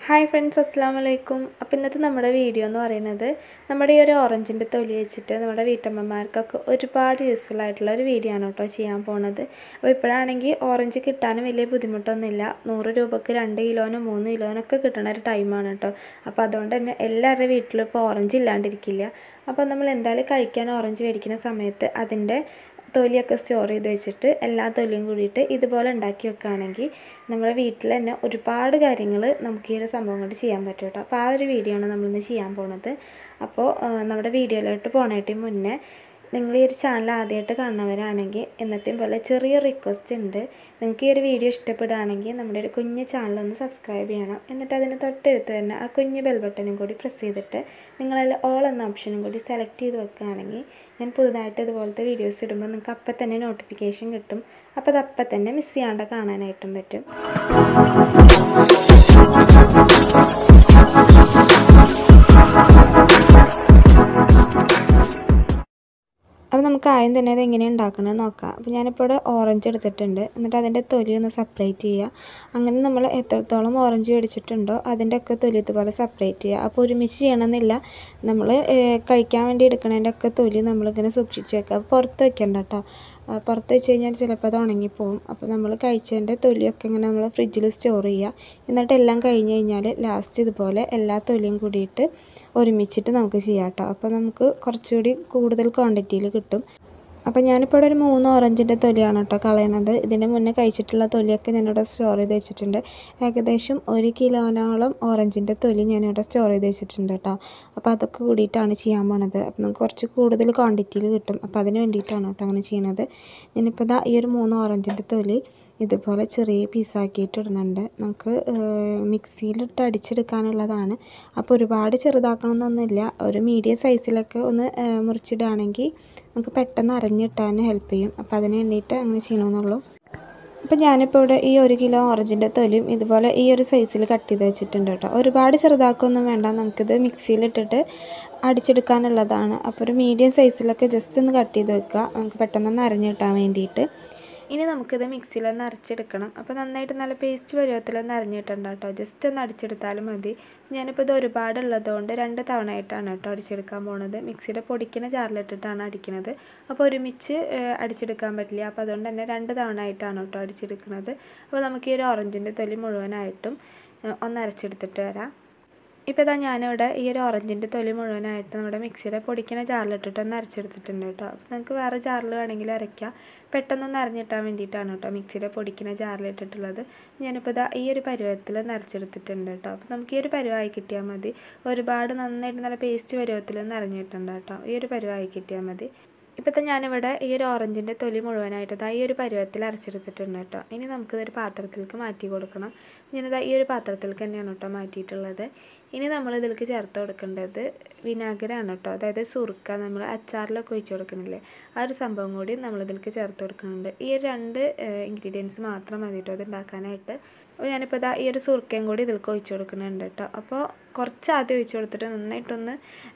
hi friends അസ്സാം വലൈക്കും അപ്പോൾ ഇന്നത്തെ നമ്മുടെ വീഡിയോ എന്ന് പറയുന്നത് നമ്മുടെ ഈ ഒരു ഓറഞ്ചിൻ്റെ തൊലി വെച്ചിട്ട് നമ്മുടെ വീട്ടമ്മമാർക്കൊക്കെ ഒരുപാട് യൂസ്ഫുൾ ആയിട്ടുള്ള ഒരു വീഡിയോ ആണ് കേട്ടോ ചെയ്യാൻ പോണത് അപ്പോൾ ഇപ്പോഴാണെങ്കിൽ ഓറഞ്ച് കിട്ടാനും വലിയ ബുദ്ധിമുട്ടൊന്നുമില്ല നൂറ് രൂപക്ക് രണ്ട് കിലോനും മൂന്ന് കിലോനൊക്കെ കിട്ടുന്ന ഒരു ടൈമാണ് കേട്ടോ അപ്പോൾ അതുകൊണ്ട് തന്നെ എല്ലാവരുടെ വീട്ടിലും ഇപ്പോൾ ഓറഞ്ച് ഇല്ലാണ്ടിരിക്കില്ല അപ്പോൾ നമ്മൾ എന്തായാലും കഴിക്കാൻ ഓറഞ്ച് മേടിക്കുന്ന സമയത്ത് അതിൻ്റെ തൊലിയൊക്കെ സ്റ്റോർ ചെയ്ത് വെച്ചിട്ട് എല്ലാ തൊലിയും കൂടിയിട്ട് ഇതുപോലെ ഉണ്ടാക്കി വെക്കുകയാണെങ്കിൽ നമ്മുടെ വീട്ടിൽ തന്നെ ഒരുപാട് കാര്യങ്ങൾ നമുക്ക് ഈ ഒരു സംഭവം കൊണ്ട് ചെയ്യാൻ പറ്റും കേട്ടോ അപ്പോൾ ആ ഒരു വീഡിയോ ആണ് നമ്മളിന്ന് ചെയ്യാൻ പോണത് അപ്പോൾ നമ്മുടെ വീഡിയോയിലോട്ട് പോണേട്ടി മുന്നേ നിങ്ങൾ ഈ ഒരു ചാനൽ ആദ്യമായിട്ട് കാണുന്നവരാണെങ്കിൽ എന്നത്തെയും പോലെ ചെറിയ റിക്വസ്റ്റ് ഉണ്ട് നിങ്ങൾക്ക് ഈ ഒരു വീഡിയോ ഇഷ്ടപ്പെടുകയാണെങ്കിൽ നമ്മുടെ ഒരു കുഞ്ഞ് ചാനൽ ഒന്ന് സബ്സ്ക്രൈബ് ചെയ്യണം എന്നിട്ട് അതിന് തൊട്ടടുത്ത് തന്നെ ആ കുഞ്ഞ് ബെൽ ബട്ടണും കൂടി പ്രസ് ചെയ്തിട്ട് നിങ്ങളതിൽ ഓൾ എന്ന ഓപ്ഷനും കൂടി സെലക്ട് ചെയ്ത് വെക്കുകയാണെങ്കിൽ ഞാൻ പുതുതായിട്ട് ഇതുപോലത്തെ വീഡിയോസ് ഇടുമ്പോൾ നിങ്ങൾക്ക് അപ്പം തന്നെ നോട്ടിഫിക്കേഷൻ കിട്ടും അപ്പോൾ അത് അപ്പം തന്നെ മിസ് ചെയ്യാണ്ട് കാണാനായിട്ടും പറ്റും അപ്പോൾ നമുക്ക് ആദ്യം തന്നെ അത് എങ്ങനെയാണ് ഉണ്ടാക്കണമെന്ന് നോക്കാം അപ്പോൾ ഞാനിപ്പോൾ ഇവിടെ ഓറഞ്ച് എടുത്തിട്ടുണ്ട് എന്നിട്ട് അതിൻ്റെ തൊലി ഒന്ന് സെപ്പറേറ്റ് ചെയ്യുക അങ്ങനെ നമ്മൾ എത്രത്തോളം ഓറഞ്ച് മേടിച്ചിട്ടുണ്ടോ അതിൻ്റെ ഒക്കെ തൊലി ഇതുപോലെ സെപ്പറേറ്റ് ചെയ്യുക അപ്പോൾ ഒരുമിച്ച് ചെയ്യണമെന്നില്ല നമ്മൾ കഴിക്കാൻ വേണ്ടി എടുക്കണതിൻ്റെ ഒക്കെ തൊലി നമ്മളിങ്ങനെ സൂക്ഷിച്ച് വെക്കുക പുറത്ത് വെക്കണ്ട കേട്ടോ പുറത്ത് വെച്ച് കഴിഞ്ഞാൽ ചിലപ്പോൾ അത് ഉണങ്ങിപ്പോവും അപ്പോൾ നമ്മൾ കഴിച്ചതിൻ്റെ തൊലിയൊക്കെ ഇങ്ങനെ നമ്മൾ ഫ്രിഡ്ജിൽ സ്റ്റോർ ചെയ്യുക എന്നിട്ട് എല്ലാം കഴിഞ്ഞ് കഴിഞ്ഞാൽ ലാസ്റ്റ് ഇതുപോലെ എല്ലാ തൊലിയും കൂടിയിട്ട് ഒരുമിച്ചിട്ട് നമുക്ക് ചെയ്യാം കേട്ടോ അപ്പോൾ നമുക്ക് കുറച്ചുകൂടി കൂടുതൽ ക്വാണ്ടിറ്റിയിൽ കിട്ടും അപ്പോൾ ഞാനിപ്പോൾ ഇവിടെ ഒരു മൂന്ന് ഓറഞ്ചിൻ്റെ തൊലിയാണ് കേട്ടോ കളയണത് ഇതിൻ്റെ മുന്നേ കഴിച്ചിട്ടുള്ള തൊലിയൊക്കെ ഞാനിവിടെ സ്റ്റോർ ചെയ്ത് വെച്ചിട്ടുണ്ട് ഏകദേശം ഒരു കിലോനോളം ഓറഞ്ചിൻ്റെ തൊലി ഞാനിവിടെ സ്റ്റോർ ചെയ്ത് വെച്ചിട്ടുണ്ട് കേട്ടോ അപ്പോൾ അതൊക്കെ കൂടിയിട്ടാണ് ചെയ്യാൻ പോണത് അപ്പോൾ നമുക്ക് കുറച്ച് കൂടുതൽ ക്വാണ്ടിറ്റിയിൽ കിട്ടും അപ്പോൾ അതിന് വേണ്ടിയിട്ടാണ് കേട്ടോ അങ്ങനെ ചെയ്യണത് ഞാനിപ്പോൾ ഇതാ ഈ ഒരു മൂന്ന് ഓറഞ്ചിൻ്റെ തൊലി ഇതുപോലെ ചെറിയ പീസാക്കിയിട്ട് ഇടുന്നുണ്ട് നമുക്ക് മിക്സിയിലിട്ട് അടിച്ചെടുക്കാനുള്ളതാണ് അപ്പോൾ ഒരുപാട് ചെറുതാക്കണമെന്നൊന്നുമില്ല ഒരു മീഡിയം സൈസിലൊക്കെ ഒന്ന് മുറിച്ചിടുകയാണെങ്കിൽ നമുക്ക് പെട്ടെന്ന് അരഞ്ഞിട്ടാൻ ഹെൽപ്പ് ചെയ്യും അപ്പോൾ അതിന് വേണ്ടിയിട്ട് അങ്ങനെ ചെയ്യണമെന്നുള്ളൂ അപ്പോൾ ഞാനിപ്പോൾ ഇവിടെ ഈ ഒരു കിലോ ഓറഞ്ചിൻ്റെ തൊലിയും ഇതുപോലെ ഈ ഒരു സൈസിൽ കട്ട് ചെയ്ത് വെച്ചിട്ടുണ്ട് കേട്ടോ ഒരുപാട് ചെറുതാക്കൊന്നും വേണ്ട നമുക്കിത് മിക്സിയിലിട്ടിട്ട് അടിച്ചെടുക്കാനുള്ളതാണ് അപ്പോൾ ഒരു മീഡിയം സൈസിലൊക്കെ ജസ്റ്റ് ഒന്ന് കട്ട് ചെയ്ത് വെക്കുക നമുക്ക് പെട്ടെന്ന് അരഞ്ഞ് കിട്ടാൻ വേണ്ടിയിട്ട് ഇനി നമുക്കിത് മിക്സിയിലൊന്ന് അരച്ചെടുക്കണം അപ്പോൾ നന്നായിട്ട് നല്ല പേസ്റ്റ് പരുവത്തിലൊന്ന് അരഞ്ഞിട്ടുണ്ട് കേട്ടോ ജസ്റ്റ് ഒന്ന് അടിച്ചെടുത്താലും മതി ഞാനിപ്പോൾ ഇത് ഒരുപാടുള്ളതുകൊണ്ട് രണ്ട് തവണ ആയിട്ടാണ് കേട്ടോ അടിച്ചെടുക്കാൻ പോണത് മിക്സിയുടെ പൊടിക്കുന്ന ജാറിലിട്ടിട്ടാണ് അടിക്കുന്നത് അപ്പോൾ ഒരുമിച്ച് അടിച്ചെടുക്കാൻ പറ്റില്ല അപ്പോൾ അതുകൊണ്ട് തന്നെ രണ്ട് തവണ ആയിട്ടാണ് കേട്ടോ അടിച്ചെടുക്കുന്നത് അപ്പോൾ നമുക്ക് ഈ ഒരു ഓറഞ്ചിൻ്റെ തൊലി മുഴുവനായിട്ടും ഒന്ന് അരച്ചെടുത്തിട്ട് വരാം ഇപ്പോൾ ഇതാ ഞാനിവിടെ ഈ ഒരു ഓറഞ്ചിൻ്റെ തൊലി മുഴുവനായിട്ട് നമ്മുടെ മിക്സിയുടെ പൊടിക്കുന്ന ജാറിലിട്ടിട്ട് ഒന്ന് അരച്ചെടുത്തിട്ടുണ്ട് കേട്ടോ അപ്പോൾ നമുക്ക് വേറെ ജാറിൽ വേണമെങ്കിൽ അരയ്ക്കാം പെട്ടെന്നൊന്ന് അരഞ്ഞിട്ടാൻ വേണ്ടിയിട്ടാണ് കേട്ടോ മിക്സിയുടെ പൊടിക്കുന്ന ജാറിലിട്ടിട്ടുള്ളത് ഞാനിപ്പോൾ ഇതാ ഈ ഒരു പരുവത്തിൽ ഒന്ന് അരച്ചെടുത്തിട്ടുണ്ട് കേട്ടോ അപ്പോൾ നമുക്ക് ഈ ഒരു പരുവായി കിട്ടിയാൽ മതി ഒരുപാട് നന്നായിട്ട് നല്ല പേസ്റ്റ് പരുവത്തിൽ ഒന്ന് അരഞ്ഞിട്ടുണ്ട് കേട്ടോ ഈ ഒരു പരുവായി കിട്ടിയാൽ മതി ഇപ്പോഴത്തെ ഞാനിവിടെ ഈ ഒരു ഓറഞ്ചിൻ്റെ തൊലി മുഴുവനായിട്ട് ഈ ഒരു പരുവത്തിൽ അരച്ചെടുത്തിട്ടുണ്ട് കേട്ടോ ഇനി നമുക്കിതൊരു പാത്രത്തിലേക്ക് മാറ്റി കൊടുക്കണം ഞാനിതാ ഈ ഒരു പാത്രത്തിലേക്ക് തന്നെയാണ് കേട്ടോ മാറ്റിയിട്ടുള്ളത് ഇനി നമ്മൾ ഇതിലേക്ക് ചേർത്ത് കൊടുക്കേണ്ടത് വിനാഗിരാണ് കേട്ടോ അതായത് സുറുക്ക നമ്മൾ അച്ചാറിലൊക്കെ ഒഴിച്ച് കൊടുക്കണില്ലേ ആ ഒരു സംഭവം കൂടി നമ്മൾ ഇതിലേക്ക് ചേർത്ത് കൊടുക്കുന്നുണ്ട് ഈ ഒരു രണ്ട് ഇൻഗ്രീഡിയൻസ് മാത്രം മതി കേട്ടോ ഇത് ഉണ്ടാക്കാനായിട്ട് അപ്പോൾ ഞാനിപ്പോൾ ഇതാ ഈ ഒരു സുറുക്കയും കൂടി ഇതിലേക്ക് ഒഴിച്ച് കൊടുക്കുന്നുണ്ട് കേട്ടോ അപ്പോൾ കുറച്ച് ആദ്യം ഒഴിച്ച് കൊടുത്തിട്ട് നന്നായിട്ടൊന്ന്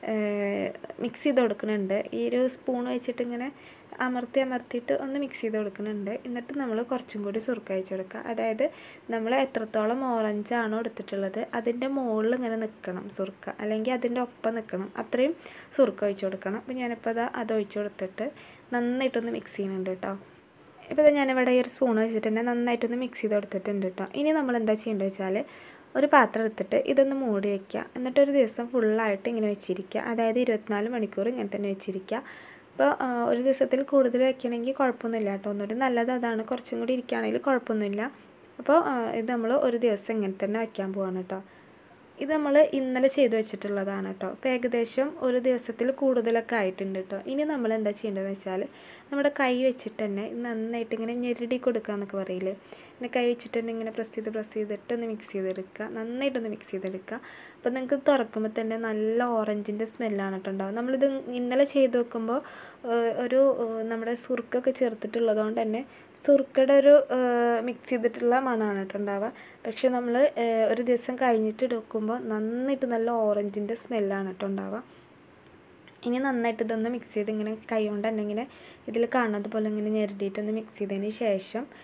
മിക്സ് ചെയ്ത് കൊടുക്കുന്നുണ്ട് ഈ ഒരു സ്പൂൺ വെച്ചിട്ട് ഇങ്ങനെ അമർത്തി അമർത്തിയിട്ട് ഒന്ന് മിക്സ് ചെയ്ത് കൊടുക്കുന്നുണ്ട് എന്നിട്ട് നമ്മൾ കുറച്ചും കൂടി സുറുക്ക ഒഴിച്ച് കൊടുക്കുക അതായത് നമ്മൾ എത്രത്തോളം ഓറഞ്ച് ആണോ എടുത്തിട്ടുള്ളത് അതിൻ്റെ മുകളിൽ ഇങ്ങനെ നിൽക്കണം സുറുക്ക അല്ലെങ്കിൽ അതിൻ്റെ ഒപ്പം നിൽക്കണം അത്രയും സുറുക്ക ഒഴിച്ച് കൊടുക്കണം അപ്പോൾ ഞാനിപ്പോൾ അത് അത് ഒഴിച്ച് കൊടുത്തിട്ട് നന്നായിട്ടൊന്ന് മിക്സ് ചെയ്യുന്നുണ്ട് കേട്ടോ ഇപ്പോൾ ഞാനിവിടെ ഈ ഒരു സ്പൂൺ വെച്ചിട്ട് തന്നെ നന്നായിട്ടൊന്ന് മിക്സ് ചെയ്ത് കൊടുത്തിട്ടുണ്ട് കേട്ടോ ഇനി നമ്മൾ എന്താ ചെയ്യേണ്ടത് വെച്ചാൽ ഒരു പാത്രം എടുത്തിട്ട് ഇതൊന്ന് മൂടി വയ്ക്കുക എന്നിട്ട് ഒരു ദിവസം ഫുള്ളായിട്ട് ഇങ്ങനെ വെച്ചിരിക്കുക അതായത് ഇരുപത്തിനാല് മണിക്കൂർ ഇങ്ങനെ തന്നെ വെച്ചിരിക്കുക അപ്പോൾ ഒരു ദിവസത്തിൽ കൂടുതൽ വെക്കണമെങ്കിൽ കുഴപ്പമൊന്നുമില്ല കേട്ടോ ഒന്നുകൂടി നല്ലത് അതാണ് കുറച്ചും കൂടി ഇരിക്കുകയാണെങ്കിൽ കുഴപ്പമൊന്നുമില്ല അപ്പോൾ ഇത് നമ്മൾ ഒരു ദിവസം ഇങ്ങനെ തന്നെ വയ്ക്കാൻ പോവാണ് കേട്ടോ ഇത് നമ്മൾ ഇന്നലെ ചെയ്ത് വെച്ചിട്ടുള്ളതാണ് കേട്ടോ അപ്പോൾ ഏകദേശം ഒരു ദിവസത്തിൽ കൂടുതലൊക്കെ ആയിട്ടുണ്ട് കേട്ടോ ഇനി നമ്മൾ എന്താ ചെയ്യേണ്ടതെന്ന് വെച്ചാൽ നമ്മുടെ കൈ വെച്ചിട്ട് തന്നെ നന്നായിട്ട് ഇങ്ങനെ ഞെരടി കൊടുക്കുക എന്നൊക്കെ പറയില്ലേ പിന്നെ കൈ വെച്ചിട്ട് തന്നെ ഇങ്ങനെ പ്രസ് ചെയ്ത് പ്രസ് ചെയ്തിട്ട് ഒന്ന് മിക്സ് ചെയ്തെടുക്കുക നന്നായിട്ടൊന്ന് മിക്സ് ചെയ്തെടുക്കുക അപ്പോൾ നിങ്ങൾക്ക് തുറക്കുമ്പോൾ തന്നെ നല്ല ഓറഞ്ചിൻ്റെ സ്മെല്ലാണ് കേട്ടോ ഉണ്ടാവും നമ്മളിത് ഇന്നലെ ചെയ്ത് വെക്കുമ്പോൾ ഒരു നമ്മുടെ സുറുക്കൊക്കെ ചേർത്തിട്ടുള്ളത് കൊണ്ട് തന്നെ സുറുക്കയുടെ ഒരു മിക്സ് ചെയ്തിട്ടുള്ള മണമാണ് കേട്ടോ ഉണ്ടാവുക പക്ഷെ നമ്മൾ ഒരു ദിവസം കഴിഞ്ഞിട്ട് എടുക്കുമ്പോൾ നന്നായിട്ട് നല്ല ഓറഞ്ചിൻ്റെ സ്മെല്ലാണ് കേട്ടോ ഉണ്ടാവുക ഇനി നന്നായിട്ട് ഇതൊന്ന് മിക്സ് ചെയ്ത് ഇങ്ങനെ കൈ കൊണ്ട് തന്നെ ഇങ്ങനെ ഇതിൽ കാണുന്നത് പോലെ ഇങ്ങനെ ഞെരടിയിട്ടൊന്ന് മിക്സ് ചെയ്തതിന് ശേഷം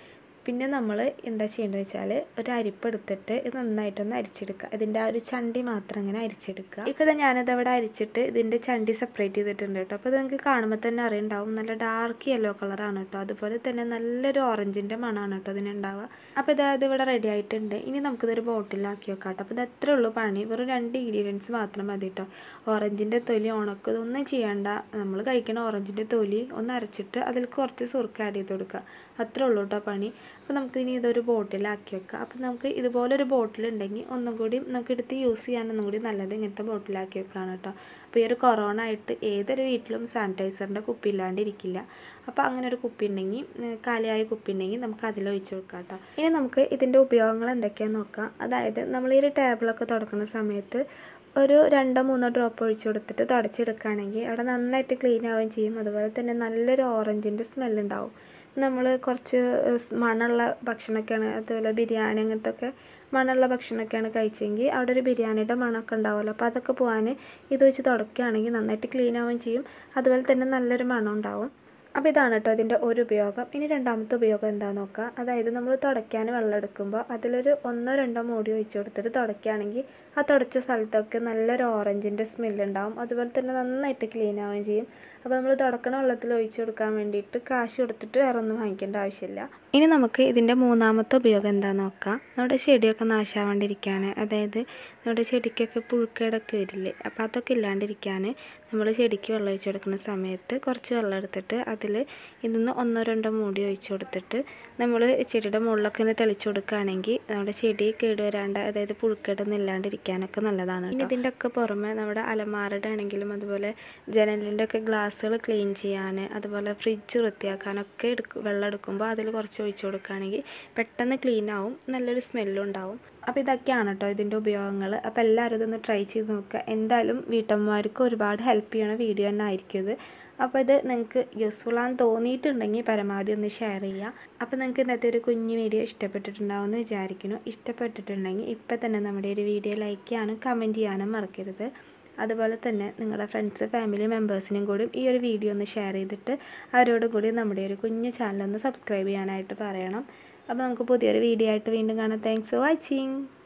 പിന്നെ നമ്മൾ എന്താ ചെയ്യേണ്ടത് വെച്ചാൽ ഒരു അരിപ്പ് എടുത്തിട്ട് ഇത് നന്നായിട്ടൊന്ന് അരിച്ചെടുക്കുക ഇതിൻ്റെ ആ ഒരു ചണ്ടി മാത്രം ഇങ്ങനെ അരിച്ചെടുക്കുക ഇപ്പോൾ ഇത് ഞാനത് അവിടെ അരിച്ചിട്ട് ഇതിൻ്റെ ചണ്ടി സെപ്പറേറ്റ് ചെയ്തിട്ടുണ്ട് കേട്ടോ അപ്പോൾ ഇത് നിങ്ങൾക്ക് കാണുമ്പോൾ തന്നെ അറിയുണ്ടാവും നല്ല ഡാർക്ക് യെല്ലോ കളറാണ് കേട്ടോ അതുപോലെ തന്നെ നല്ലൊരു ഓറഞ്ചിൻ്റെ മണമാണ് കേട്ടോ ഇതിനുണ്ടാവുക അപ്പോൾ ഇത് അത് ഇവിടെ റെഡി ആയിട്ടുണ്ട് ഇനി നമുക്കിതൊരു ബോട്ടിലാക്കി വെക്കാം കേട്ടോ അപ്പോൾ ഇത് അത്രേ ഉള്ളൂ പണി വെറും രണ്ട് ഇൻഗ്രീഡിയൻസ് മാത്രം മതി കേട്ടോ ഓറഞ്ചിൻ്റെ തൊലി ഉണക്ക് ഇതൊന്നും ചെയ്യണ്ട നമ്മൾ കഴിക്കുന്ന ഓറഞ്ചിൻ്റെ തൊലി ഒന്ന് അരച്ചിട്ട് അതിൽ കുറച്ച് സുറുക്ക ആഡ് ചെയ്ത് കൊടുക്കുക അത്രേ ഉള്ളൂ കേട്ടോ പണി അപ്പോൾ നമുക്ക് ഇനി ഇതൊരു ബോട്ടിലാക്കി വെക്കാം അപ്പോൾ നമുക്ക് ഇതുപോലൊരു ബോട്ടിൽ ഉണ്ടെങ്കിൽ ഒന്നും കൂടി നമുക്ക് എടുത്ത് യൂസ് ചെയ്യാൻ ഒന്നും കൂടി നല്ലത് ഇങ്ങനത്തെ ബോട്ടിലാക്കി വെക്കാണ് കേട്ടോ അപ്പോൾ ഈ ഒരു കൊറോണ ആയിട്ട് ഏതൊരു വീട്ടിലും സാനിറ്റൈസറിൻ്റെ കുപ്പി ഇല്ലാണ്ട് ഇരിക്കില്ല അപ്പോൾ അങ്ങനെ ഒരു കുപ്പി ഉണ്ടെങ്കിൽ കാലിയായ കുപ്പി ഉണ്ടെങ്കിൽ നമുക്ക് അതിൽ ഒഴിച്ച് കൊടുക്കാം കേട്ടോ ഇനി നമുക്ക് ഇതിൻ്റെ ഉപയോഗങ്ങൾ എന്തൊക്കെയാണെന്ന് നോക്കാം അതായത് നമ്മൾ ഈ ഒരു ടേബിളൊക്കെ തുടക്കുന്ന സമയത്ത് ഒരു രണ്ടോ മൂന്നോ ഡ്രോപ്പ് ഒഴിച്ച് കൊടുത്തിട്ട് തുടച്ചെടുക്കുകയാണെങ്കിൽ അവിടെ നന്നായിട്ട് ക്ലീൻ ആവുകയും ചെയ്യും അതുപോലെ തന്നെ നല്ലൊരു ഓറഞ്ചിൻ്റെ സ്മെല്ലുണ്ടാവും നമ്മൾ കുറച്ച് മണമുള്ള ഭക്ഷണമൊക്കെയാണ് അതുപോലെ ബിരിയാണി അങ്ങനത്തെ ഒക്കെ മണമുള്ള ഭക്ഷണമൊക്കെയാണ് കഴിച്ചെങ്കിൽ അവിടെ ഒരു ബിരിയാണിയുടെ മണമൊക്കെ ഉണ്ടാവുമല്ലോ അപ്പോൾ അതൊക്കെ പോകാൻ ഇത് വെച്ച് തുടക്കുകയാണെങ്കിൽ നന്നായിട്ട് ക്ലീൻ ആവുകയും ചെയ്യും അതുപോലെ തന്നെ നല്ലൊരു മണം ഉണ്ടാവും അപ്പോൾ ഇതാണ് കേട്ടോ അതിൻ്റെ ഒരു ഉപയോഗം ഇനി രണ്ടാമത്തെ ഉപയോഗം എന്താണെന്ന് നോക്കുക അതായത് നമ്മൾ തുടയ്ക്കാൻ വെള്ളം എടുക്കുമ്പോൾ അതിലൊരു ഒന്നോ രണ്ടോ മൂടി ഒഴിച്ച് കൊടുത്തിട്ട് തുടയ്ക്കുകയാണെങ്കിൽ ആ തുടച്ച സ്ഥലത്തൊക്കെ നല്ലൊരു ഓറഞ്ചിൻ്റെ സ്മെല്ലുണ്ടാവും അതുപോലെ തന്നെ നന്നായിട്ട് ക്ലീൻ ആവുകയും ചെയ്യും അപ്പോൾ നമ്മൾ തുടക്കണ വെള്ളത്തിൽ ഒഴിച്ച് കൊടുക്കാൻ വേണ്ടിയിട്ട് കാശ് കൊടുത്തിട്ട് വേറെ ഒന്നും വാങ്ങിക്കേണ്ട ആവശ്യമില്ല ഇനി നമുക്ക് ഇതിൻ്റെ മൂന്നാമത്തെ ഉപയോഗം എന്താണെന്ന് നോക്കാം നമ്മുടെ ചെടിയൊക്കെ നാശാവാണ്ടിരിക്കാൻ അതായത് നമ്മുടെ ചെടിക്കൊക്കെ പുഴുക്കേടൊക്കെ വരില്ലേ അപ്പോൾ അതൊക്കെ ഇല്ലാണ്ടിരിക്കാൻ നമ്മൾ ചെടിക്ക് വെള്ളം ഒഴിച്ച് കൊടുക്കുന്ന സമയത്ത് കുറച്ച് വെള്ളം എടുത്തിട്ട് അതിൽ ഇതിന്ന് ഒന്നോ രണ്ടോ മൂടി ഒഴിച്ച് കൊടുത്തിട്ട് നമ്മൾ ചെടിയുടെ മുകളിലൊക്കെ ഇങ്ങനെ തെളിച്ച് കൊടുക്കുകയാണെങ്കിൽ നമ്മുടെ ചെടി കേടുവരാണ്ട് അതായത് പുഴുക്കേടൊന്നും ഇല്ലാണ്ടിരിക്കാനൊക്കെ നല്ലതാണ് ഇനി ഇതിൻ്റെ ഒക്കെ പുറമെ നമ്മുടെ അലമാരയുടെ ആണെങ്കിലും അതുപോലെ ജനലിൻ്റെ ഒക്കെ ഗ്ലാസ്സുകൾ ക്ലീൻ ചെയ്യാൻ അതുപോലെ ഫ്രിഡ്ജ് വൃത്തിയാക്കാനൊക്കെ എടുക്കും വെള്ളം എടുക്കുമ്പോൾ അതിൽ കുറച്ച് ഒഴിച്ച് കൊടുക്കുകയാണെങ്കിൽ പെട്ടെന്ന് ക്ലീൻ ആവും നല്ലൊരു സ്മെല്ലും ഉണ്ടാവും അപ്പോൾ ഇതൊക്കെയാണ് കേട്ടോ ഇതിൻ്റെ ഉപയോഗങ്ങൾ അപ്പോൾ എല്ലാവരും ഇതൊന്ന് ട്രൈ ചെയ്ത് നോക്കുക എന്തായാലും വീട്ടമ്മമാർക്ക് ഒരുപാട് ഹെൽപ്പ് ചെയ്യണ വീഡിയോ തന്നെ ആയിരിക്കും ഇത് അപ്പോൾ ഇത് നിങ്ങൾക്ക് യൂസ്ഫുൾ ആണെന്ന് തോന്നിയിട്ടുണ്ടെങ്കിൽ പരമാവധി ഒന്ന് ഷെയർ ചെയ്യുക അപ്പോൾ നിങ്ങൾക്ക് ഇന്നത്തെ ഒരു കുഞ്ഞു വീഡിയോ ഇഷ്ടപ്പെട്ടിട്ടുണ്ടാവുമെന്ന് വിചാരിക്കുന്നു ഇഷ്ടപ്പെട്ടിട്ടുണ്ടെങ്കിൽ ഇപ്പം തന്നെ നമ്മുടെ ഒരു വീഡിയോ ലൈക്ക് ചെയ്യാനും കമൻറ്റ് ചെയ്യാനും മറക്കരുത് അതുപോലെ തന്നെ നിങ്ങളുടെ ഫ്രണ്ട്സ് ഫാമിലി മെമ്പേഴ്സിനും കൂടി ഈ ഒരു വീഡിയോ ഒന്ന് ഷെയർ ചെയ്തിട്ട് അവരോടും കൂടി നമ്മുടെ ഒരു കുഞ്ഞു ചാനൽ ഒന്ന് സബ്സ്ക്രൈബ് ചെയ്യാനായിട്ട് പറയണം അപ്പോൾ നമുക്ക് പുതിയൊരു വീഡിയോ ആയിട്ട് വീണ്ടും കാണാം താങ്ക്സ് ഫോർ വാച്ചിങ്